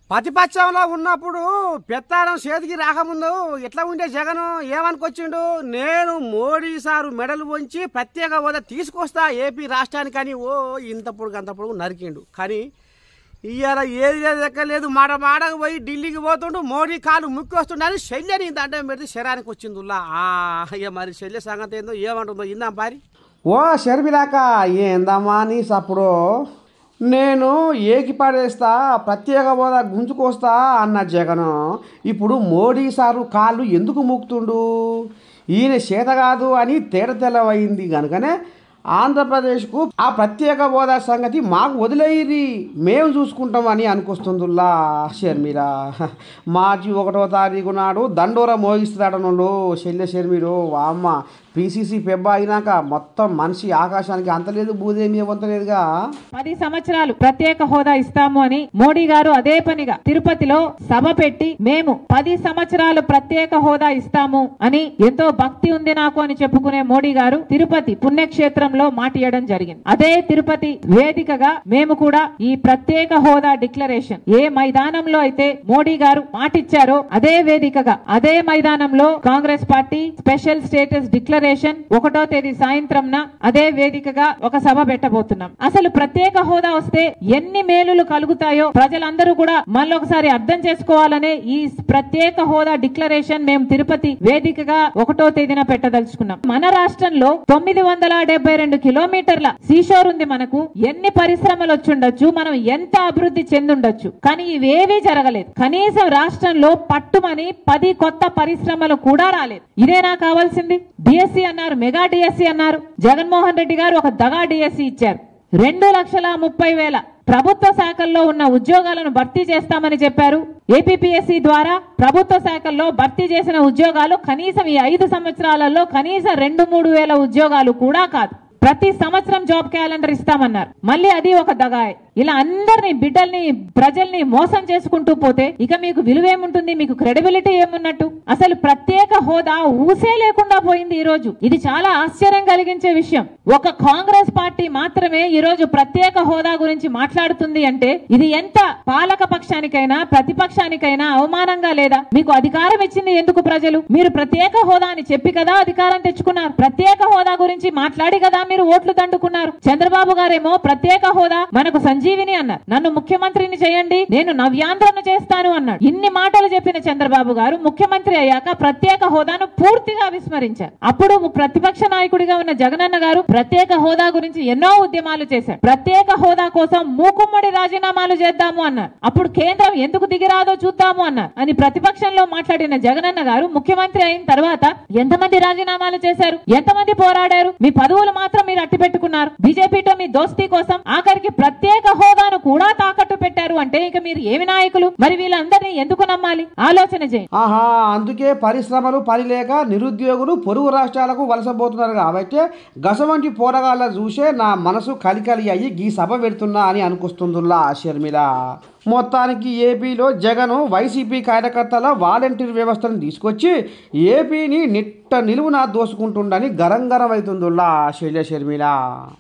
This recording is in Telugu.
ప్రతిపక్షంలో ఉన్నప్పుడు పెత్తారం చేతికి రాకముందు ఎట్లా ఉండే జగన్ ఏమనుకొచ్చిండు నేను మోడీ సారు మెడలు వంచి ప్రత్యేక హోదా తీసుకొస్తా ఏపీ రాష్ట్రానికని ఓ ఇంత పొడుగు అంత పొడుగు నరికిండు కానీ ఇవాళ ఏది లేదు ఎక్కలేదు మాట మాటకు పోయి ఢిల్లీకి పోతుండు మోడీ కాలు ముక్కి వస్తుండని శల్యని దండం పెడితే శరీరానికి వచ్చిందిలా ఇక మరి శల్య సంగతి ఏందో ఏమంటుందో ఇందాం పారి ఓ షర్మిలాక ఏందమ్మా నీ సప్పుడు నేను ఏకి పడేస్తా ప్రత్యేక హోదా గుంజుకొస్తా అన్న జగను ఇప్పుడు మోడీ సారు కాళ్ళు ఎందుకు మూకుతుండు ఈయన చేత కాదు అని తేట తెల్లవైంది కనుకనే ఆంధ్రప్రదేశ్కు ఆ ప్రత్యేక హోదా సంగతి మాకు వదిలేయిరి మేము చూసుకుంటామని అనుకొస్తుందిలా షర్మిల మార్చి ఒకటో తారీఖు నాడు దండోర మోగిస్తాడనోళ్ళు శల్య షర్మిలు అమ్మ పీసీసీ పెబ్బ అయినాక మొత్తం మనిషి ఆకాశానికి అంతలేదు భూదేమి వంతలేదుగా పది సంవత్సరాలు ప్రత్యేక హోదా ఇస్తాము అని మోడీ గారు అదే పనిగా తిరుపతిలో సభ పెట్టి మేము పది సంవత్సరాలు ప్రత్యేక హోదా ఇస్తాము అని ఎంతో భక్తి ఉంది నాకు అని చెప్పుకునే మోడీ గారు తిరుపతి పుణ్యక్షేత్రంలో మాటియడం జరిగింది అదే తిరుపతి వేదికగా మేము కూడా ఈ ప్రత్యేక హోదా డిక్లరేషన్ ఏ మైదానంలో అయితే మోడీ గారు మాటిచ్చారో అదే వేదికగా అదే మైదానంలో Congress party special status declaration ఒకటో తేదీ సాయంత్రంన అదే వేదికగా ఒక సభ పెట్టబోతున్నాం అసలు ప్రత్యేక హోదా వస్తే ఎన్ని మేలులు కలుగుతాయో ప్రజలందరూ కూడా మళ్ళొకసారి అర్థం చేసుకోవాలనే ఈ ప్రత్యేక హోదా డిక్లరేషన్ మేము తిరుపతి వేదికగా ఒకటో తేదీన పెట్టదలుచుకున్నాం మన రాష్ట్రంలో తొమ్మిది వందల డెబ్బై రెండు కిలోమీటర్ల సీషోర్ ఉంది మనకు ఎన్ని పరిశ్రమలు వచ్చుండొచ్చు మనం ఎంత అభివృద్ధి చెందుండొచ్చు కానీ ఇవేవీ జరగలేదు కనీసం రాష్ట్రంలో పట్టుమని పది కొత్త పరిశ్రమలు కూడా రాలేదు ఇదేనా కావాల్సింది డిఎస్సి అన్నారు మెగా డిఎస్సి అన్నారు జగన్మోహన్ రెడ్డి గారు ఒక దగా డిఎస్సి ఇచ్చారు రెండు లక్షల ముప్పై వేల ప్రభుత్వ శాఖల్లో ఉన్న ఉద్యోగాలను భర్తీ చేస్తామని చెప్పారు ఏపీపీఎస్సీ ద్వారా ప్రభుత్వ శాఖల్లో భర్తీ చేసిన ఉద్యోగాలు కనీసం ఈ ఐదు సంవత్సరాలలో కనీసం రెండు మూడు వేల ఉద్యోగాలు కూడా కాదు ప్రతి సంవత్సరం జాబ్ క్యాలెండర్ ఇస్తామన్నారు మళ్ళీ అది ఒక దగాయ్ ఇలా అందరినీ బిడ్డల్ని ప్రజల్ని మోసం చేసుకుంటూ పోతే ఇక మీకు విలువేముంటుంది మీకు క్రెడిబిలిటీ ఏమున్నట్టు అసలు ప్రత్యేక హోదా ఊసే లేకుండా పోయింది ఈ రోజు ఇది చాలా ఆశ్చర్యం కలిగించే విషయం ఒక కాంగ్రెస్ పార్టీ మాత్రమే ఈ రోజు ప్రత్యేక హోదా గురించి మాట్లాడుతుంది అంటే ఇది ఎంత పాలక పక్షానికైనా ప్రతిపక్షానికైనా అవమానంగా లేదా మీకు అధికారం ఇచ్చింది ఎందుకు ప్రజలు మీరు ప్రత్యేక హోదా అని చెప్పి కదా అధికారం తెచ్చుకున్నారు ప్రత్యేక హోదా గురించి మాట్లాడి కదా మీరు ఓట్లు దండుకున్నారు చంద్రబాబు గారేమో ప్రత్యేక హోదా మనకు సంజీవిని అన్నారు నన్ను ముఖ్యమంత్రిని చేయండి నేను నవ్యాంధ్రను చేస్తాను అన్నాడు ఇన్ని మాటలు చెప్పిన చంద్రబాబు గారు ముఖ్యమంత్రి అయ్యాక ప్రత్యేక హోదాను పూర్తిగా విస్మరించారు అప్పుడు ప్రతిపక్ష నాయకుడిగా ఉన్న జగనన్న గారు ప్రత్యేక హోదా గురించి ఎన్నో ఉద్యమాలు చేశారు ప్రత్యేక హోదా కోసం మూకుమ్మడి రాజీనామాలు చేద్దాము అన్నారు అప్పుడు కేంద్రం ఎందుకు దిగిరాదో చూద్దాము అన్నారు అని ప్రతిపక్షంలో మాట్లాడిన జగనన్న గారు ముఖ్యమంత్రి అయిన తర్వాత ఎంతమంది రాజీనామాలు చేశారు ఎంతమంది పోరాడారు మీ పదవులు మాత్రం మీరు అట్టి పెట్టుకున్నారు బీజేపీతో మీ దోస్తీ కోసం ఆఖరికి ప్రత్యేక హోదాను కూడా తాకట్టు పెట్టారు అంటే ఇక మీరు ఏమి నాయకులు మరి వీళ్ళందరినీ ఎందుకు నమ్మాలి ఆలోచన చేయండి ఆహా అందుకే పరిశ్రమలు పని లేక నిరుద్యోగులు పొరుగు రాష్ట్రాలకు వలసపోతున్నారు కాబట్టి గసవంటి పోరగాళ్ళ చూసే నా మనసు కలికలి అయ్యి గీ సభ పెడుతున్నా అని అనుకొస్తుందిలా షర్మిల మొత్తానికి ఏపీలో జగను వైసీపీ కార్యకర్తల వాలంటీర్ వ్యవస్థను తీసుకొచ్చి ఏపీని నిట్ట నిలువున దోసుకుంటుండని గరం గరం అవుతుందిలా శైల షర్మిల